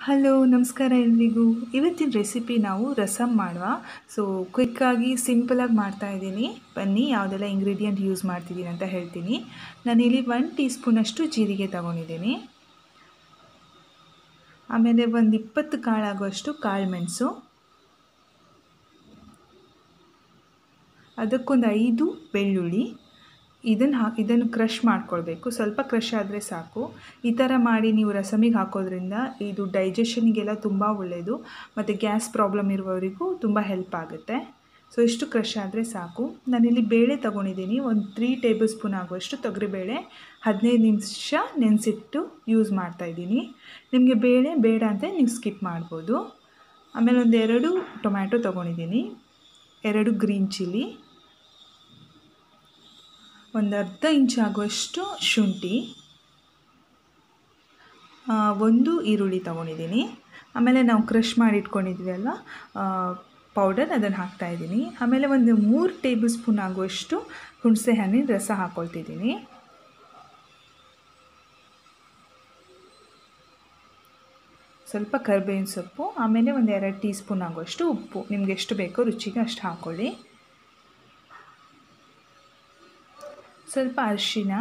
hello ನಮಸ್ಕಾರ ಎಲ್ರಿಗೂ ಇವತ್ತಿನ ರೆಸಿಪಿ ನಾವು ರಸಮ್ ಮಾಡುವ ಸೊ ಕ್ವಿಕ್ಕಾಗಿ ಸಿಂಪಲಾಗಿ ಮಾಡ್ತಾಯಿದ್ದೀನಿ ಬನ್ನಿ ಯಾವುದೆಲ್ಲ ಇಂಗ್ರೀಡಿಯೆಂಟ್ ಯೂಸ್ ಮಾಡ್ತಿದ್ದೀನಿ ಅಂತ ಹೇಳ್ತೀನಿ ನಾನಿಲ್ಲಿ ಒನ್ ಟೀ ಸ್ಪೂನಷ್ಟು ಜೀರಿಗೆ ತಗೊಂಡಿದ್ದೀನಿ ಆಮೇಲೆ ಒಂದು ಇಪ್ಪತ್ತು ಕಾಳಾಗುವಷ್ಟು ಕಾಳು ಮೆಣಸು ಅದಕ್ಕೊಂದು ಐದು ಬೆಳ್ಳುಳ್ಳಿ ಇದನ್ನು ಹಾ ಇದನ್ನು ಕ್ರಷ್ ಮಾಡ್ಕೊಳ್ಬೇಕು ಸ್ವಲ್ಪ ಕ್ರಷ್ ಆದರೆ ಸಾಕು ಈ ಥರ ಮಾಡಿ ನೀವು ರಸಮಿಗೆ ಹಾಕೋದ್ರಿಂದ ಇದು ಡೈಜೆಷನಿಗೆಲ್ಲ ತುಂಬ ಒಳ್ಳೆಯದು ಮತ್ತು ಗ್ಯಾಸ್ ಪ್ರಾಬ್ಲಮ್ ಇರುವವರಿಗೂ ತುಂಬ ಹೆಲ್ಪ್ ಆಗುತ್ತೆ ಸೊ ಇಷ್ಟು ಕ್ರಷ್ ಆದರೆ ಸಾಕು ನಾನಿಲ್ಲಿ ಬೇಳೆ ತೊಗೊಂಡಿದ್ದೀನಿ ಒಂದು ತ್ರೀ ಟೇಬಲ್ ಸ್ಪೂನ್ ಆಗುವಷ್ಟು ತೊಗರಿಬೇಳೆ ಹದಿನೈದು ನಿಮಿಷ ನೆನೆಸಿಟ್ಟು ಯೂಸ್ ಮಾಡ್ತಾಯಿದ್ದೀನಿ ನಿಮಗೆ ಬೇಳೆ ಬೇಡ ಅಂತ ನೀವು ಸ್ಕಿಪ್ ಮಾಡ್ಬೋದು ಆಮೇಲೆ ಒಂದು ಎರಡು ಟೊಮ್ಯಾಟೊ ತೊಗೊಂಡಿದ್ದೀನಿ ಎರಡು ಗ್ರೀನ್ ಚಿಲ್ಲಿ ಒಂದು ಅರ್ಧ ಇಂಚ್ ಆಗುವಷ್ಟು ಶುಂಠಿ ಒಂದು ಈರುಳ್ಳಿ ತೊಗೊಂಡಿದ್ದೀನಿ ಆಮೇಲೆ ನಾವು ಕ್ರಷ್ ಮಾಡಿ ಇಟ್ಕೊಂಡಿದ್ವಿ ಅಲ್ವಾ ಪೌಡರ್ ಅದನ್ನು ಹಾಕ್ತಾಯಿದ್ದೀನಿ ಆಮೇಲೆ ಒಂದು ಮೂರು ಟೇಬಲ್ ಸ್ಪೂನ್ ಆಗುವಷ್ಟು ಹುಣಸೆ ಹಣ್ಣಿನ ರಸ ಹಾಕ್ಕೊಳ್ತಿದ್ದೀನಿ ಸ್ವಲ್ಪ ಕರಿಬೇವಿನ ಸೊಪ್ಪು ಆಮೇಲೆ ಒಂದು ಎರಡು ಟೀ ಸ್ಪೂನ್ ಆಗುವಷ್ಟು ಉಪ್ಪು ನಿಮ್ಗೆ ಎಷ್ಟು ಬೇಕೋ ರುಚಿಗೆ ಅಷ್ಟು ಹಾಕ್ಕೊಳ್ಳಿ ಸ್ವಲ್ಪ ಅರಿಶಿನ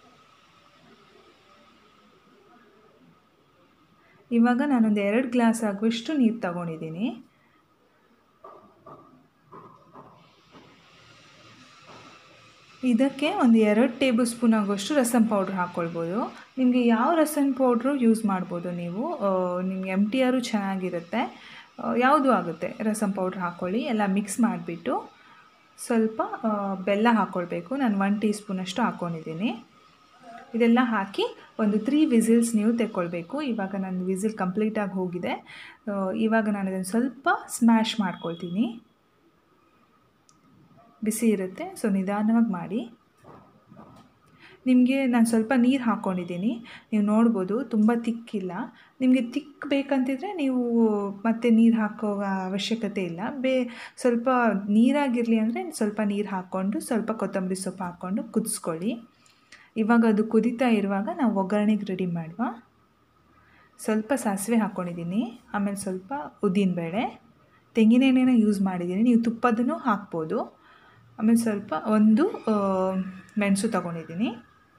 ಇವಾಗ ನಾನೊಂದು ಎರಡು ಗ್ಲಾಸ್ ಆಗುವಷ್ಟು ನೀರು ತಗೊಂಡಿದ್ದೀನಿ ಇದಕ್ಕೆ ಒಂದು ಎರಡು ಟೇಬಲ್ ಸ್ಪೂನ್ ಆಗುವಷ್ಟು ರಸಮ್ ಪೌಡ್ರ್ ಹಾಕ್ಕೊಳ್ಬೋದು ನಿಮಗೆ ಯಾವ ರಸಮ್ ಪೌಡ್ರು ಯೂಸ್ ಮಾಡ್ಬೋದು ನೀವು ನಿಮ್ಗೆ ಎಮ್ ಟಿ ಆರು ಚೆನ್ನಾಗಿರುತ್ತೆ ಯಾವುದು ಆಗುತ್ತೆ ರಸಮ್ ಪೌಡ್ರ್ ಹಾಕ್ಕೊಳ್ಳಿ ಎಲ್ಲ ಮಿಕ್ಸ್ ಮಾಡಿಬಿಟ್ಟು ಸ್ವಲ್ಪ ಬೆಲ್ಲ ಹಾಕ್ಕೊಳ್ಬೇಕು ನಾನು ಒನ್ ಟೀ ಸ್ಪೂನಷ್ಟು ಹಾಕ್ಕೊಂಡಿದ್ದೀನಿ ಇದೆಲ್ಲ ಹಾಕಿ ಒಂದು ತ್ರೀ ವಿಸಿಲ್ಸ್ ನೀವು ತೆಕ್ಕೊಳ್ಬೇಕು ಇವಾಗ ನನ್ನ ವಿಸಿಲ್ ಕಂಪ್ಲೀಟಾಗಿ ಹೋಗಿದೆ ಇವಾಗ ನಾನು ಅದನ್ನು ಸ್ವಲ್ಪ ಸ್ಮ್ಯಾಶ್ ಮಾಡ್ಕೊಳ್ತೀನಿ ಬಿಸಿ ಇರುತ್ತೆ ಸೊ ನಿಧಾನವಾಗಿ ಮಾಡಿ ನಿಮಗೆ ನಾನು ಸ್ವಲ್ಪ ನೀರು ಹಾಕ್ಕೊಂಡಿದ್ದೀನಿ ನೀವು ನೋಡ್ಬೋದು ತುಂಬ ತಿಕ್ಕಿಲ್ಲ ನಿಮಗೆ ತಿಕ್ ಬೇಕಂತಿದ್ರೆ ನೀವು ಮತ್ತೆ ನೀರು ಹಾಕೋ ಅವಶ್ಯಕತೆ ಇಲ್ಲ ಬೇ ಸ್ವಲ್ಪ ನೀರಾಗಿರಲಿ ಅಂದರೆ ಸ್ವಲ್ಪ ನೀರು ಹಾಕ್ಕೊಂಡು ಸ್ವಲ್ಪ ಕೊತ್ತಂಬರಿ ಸೊಪ್ಪು ಹಾಕ್ಕೊಂಡು ಕುದಿಸ್ಕೊಳ್ಳಿ ಇವಾಗ ಅದು ಕುದೀತಾ ಇರುವಾಗ ನಾವು ಒಗ್ಗರಣೆಗೆ ರೆಡಿ ಮಾಡುವ ಸ್ವಲ್ಪ ಸಾಸಿವೆ ಹಾಕ್ಕೊಂಡಿದ್ದೀನಿ ಆಮೇಲೆ ಸ್ವಲ್ಪ ಉದ್ದಿನಬೇಳೆ ತೆಂಗಿನ ಎಣ್ಣೆನ ಯೂಸ್ ಮಾಡಿದ್ದೀನಿ ನೀವು ತುಪ್ಪದನ್ನು ಹಾಕ್ಬೋದು ಆಮೇಲೆ ಸ್ವಲ್ಪ ಒಂದು ಮೆಣಸು ತಗೊಂಡಿದ್ದೀನಿ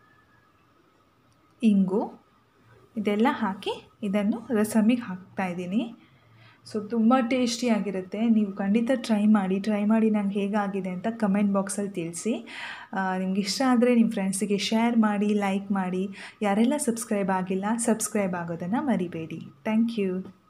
ಇಂಗು ಇದೆಲ್ಲ ಹಾಕಿ ಇದನ್ನು ರಸಮಿಗೆ ಹಾಕ್ತಾಯಿದ್ದೀನಿ ಸೊ ತುಂಬ ಟೇಸ್ಟಿಯಾಗಿರುತ್ತೆ ನೀವು ಖಂಡಿತ ಟ್ರೈ ಮಾಡಿ ಟ್ರೈ ಮಾಡಿ ನಂಗೆ ಹೇಗಾಗಿದೆ ಅಂತ ಕಮೆಂಟ್ ಬಾಕ್ಸಲ್ಲಿ ತಿಳಿಸಿ ನಿಮ್ಗೆ ಇಷ್ಟ ಆದರೆ ನಿಮ್ಮ ಫ್ರೆಂಡ್ಸಿಗೆ ಶೇರ್ ಮಾಡಿ ಲೈಕ್ ಮಾಡಿ ಯಾರೆಲ್ಲ ಸಬ್ಸ್ಕ್ರೈಬ್ ಆಗಿಲ್ಲ ಸಬ್ಸ್ಕ್ರೈಬ್ ಆಗೋದನ್ನು ಮರಿಬೇಡಿ ಥ್ಯಾಂಕ್ ಯು